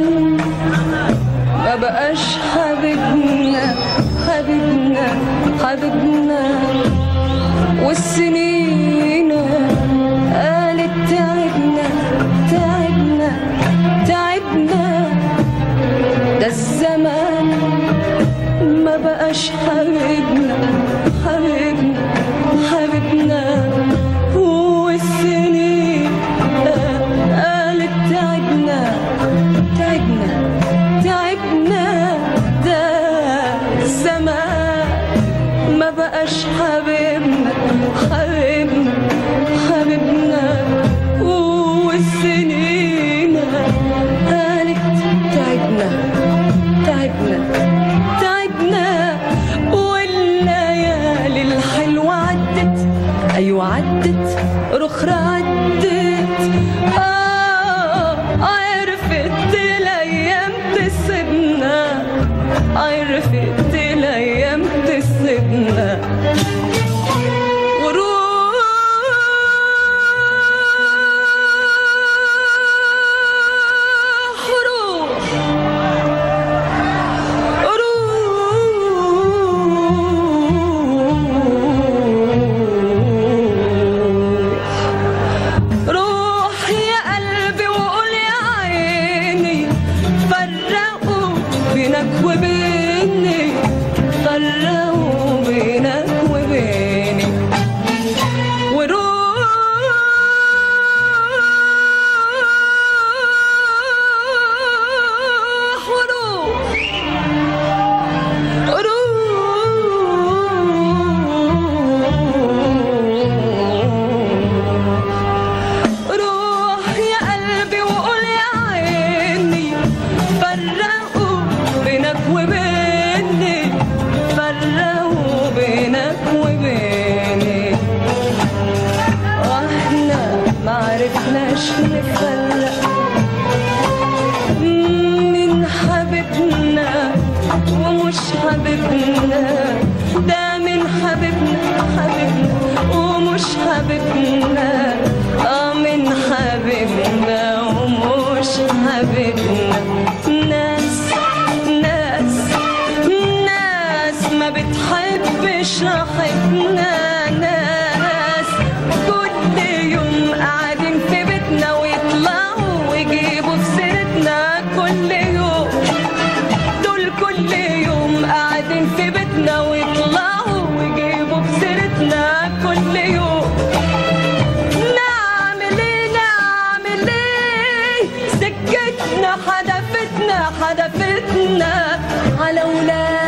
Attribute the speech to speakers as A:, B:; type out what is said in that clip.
A: ما بقاش حبيبنا حبيبنا حبيبنا والسنين قالت تعبنا تعبنا تعبنا ده الزمان ما بقاش حبيبنا حبيبنا حبيبنا والسنين قالت تعبنا تعبنا تعبنا ده الزمان ما بقاش حبيبنا حبيبنا حبيبنا والسنين قالت تعبنا تعبنا تعبنا والليالي الحلوة عدت أيوة عدت رخرة عدت آه عرفت الأيام تسيبنا عرفت الأيام تسيبنا وروح روح روح يا قلبي وقول يا عيني فرقوا بينك وبيني فرقوا بينك وبيني وروح وروح روح يا قلبي وقول يا عيني فرقوا بينك وبيني فرقوا بينك وبيني واحنا معرفناش نفرق من حبيبنا ومش حبيبنا ده من حبيبنا حبيبنا ومش حبيبنا اه من حبيبنا ومش حبيبنا ناس ناس ناس ما بتحبش راحتنا ناس كل يوم قاعدين في بيتنا ويطلعوا ويجيبوا في سيرتنا كل يوم دول كل يوم قاعدين في بيتنا ويطلعوا ويجيبوا في سيرتنا كل يوم نعمل ايه نعمل ايه سكتنا حدفتنا حدفتنا على ولاد